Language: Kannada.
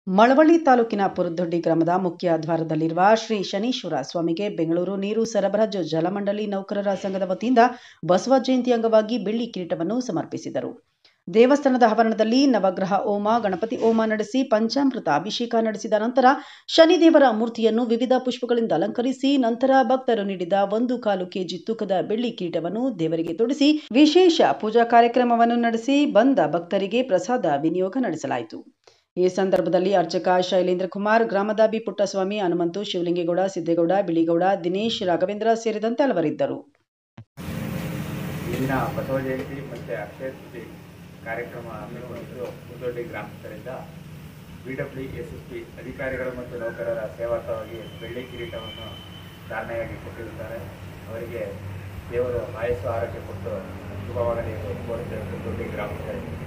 ಮಳವಳ್ಳಿ ತಾಲೂಕಿನ ಪುರದೊಡ್ಡಿ ಗ್ರಾಮದ ಮುಖ್ಯ ದ್ವಾರದಲ್ಲಿರುವ ಶ್ರೀ ಶನೀಶ್ವರ ಸ್ವಾಮಿಗೆ ಬೆಂಗಳೂರು ನೀರು ಸರಬರಾಜು ಜಲಮಂಡಳಿ ನೌಕರರ ಸಂಘದ ವತಿಯಿಂದ ಬಸವ ಜಯಂತಿ ಅಂಗವಾಗಿ ಬೆಳ್ಳಿ ಕಿರೀಟವನ್ನು ಸಮರ್ಪಿಸಿದರು ದೇವಸ್ಥಾನದ ಆವರಣದಲ್ಲಿ ನವಗ್ರಹ ಹೋಮ ಗಣಪತಿ ಹೋಮ ನಡೆಸಿ ಪಂಚಾಮೃತ ಅಭಿಷೇಕ ನಡೆಸಿದ ನಂತರ ಶನಿದೇವರ ಮೂರ್ತಿಯನ್ನು ವಿವಿಧ ಪುಷ್ಪಗಳಿಂದ ಅಲಂಕರಿಸಿ ನಂತರ ಭಕ್ತರು ನೀಡಿದ ಒಂದು ಕಾಲು ಕೆಜಿ ತೂಕದ ಬೆಳ್ಳಿ ಕಿರೀಟವನ್ನು ದೇವರಿಗೆ ತೊಡಿಸಿ ವಿಶೇಷ ಪೂಜಾ ಕಾರ್ಯಕ್ರಮವನ್ನು ನಡೆಸಿ ಬಂದ ಭಕ್ತರಿಗೆ ಪ್ರಸಾದ ವಿನಿಯೋಗ ನಡೆಸಲಾಯಿತು ಈ ಸಂದರ್ಭದಲ್ಲಿ ಅರ್ಚಕ ಶೈಲೇಂದ್ರ ಕುಮಾರ್ ಗ್ರಾಮದ ಬಿ ಪುಟ್ಟಸ್ವಾಮಿ ಹನುಮಂತು ಶಿವಲಿಂಗೇಗೌಡ ಸಿದ್ದೇಗೌಡ ಬಿಳಿಗೌಡ ದಿನೇಶ್ ರಾಘವೇಂದ್ರ ಸೇರಿದಂತೆ ಹಲವರಿದ್ದರು ಈ ದಿನ ಬಸವ ಜಯಂತಿ ಮತ್ತು ಅಕ್ಷಯ ತೃತೀಯ ಕಾರ್ಯಕ್ರಮ ಹಮ್ಮಿಕೊಂಡಿದ್ದು ಮುದ್ದೊಡ್ಡಿ ಗ್ರಾಮಸ್ಥರಿಂದ B W S S P ಅಧಿಕಾರಿಗಳು ಮತ್ತು ನೌಕರರ ಸೇವಾರ್ಥವಾಗಿ ಬೆಳ್ಳಿ ಕಿರೀಟವನ್ನು ಧಾರಣೆಯಾಗಿ ಕೊಟ್ಟಿರುತ್ತಾರೆ ಅವರಿಗೆ ದೇವರು ಆಯಸ್ಸು ಆರೋಗ್ಯ ಕೊಟ್ಟು ಶುಭವಾಗಲಿ ಎಂದು ಕೋರುತ್ತೇವೆ ಮುದ್ದೊಡ್ಡಿ ಗ್ರಾಮಸ್ಥರಿಗೆ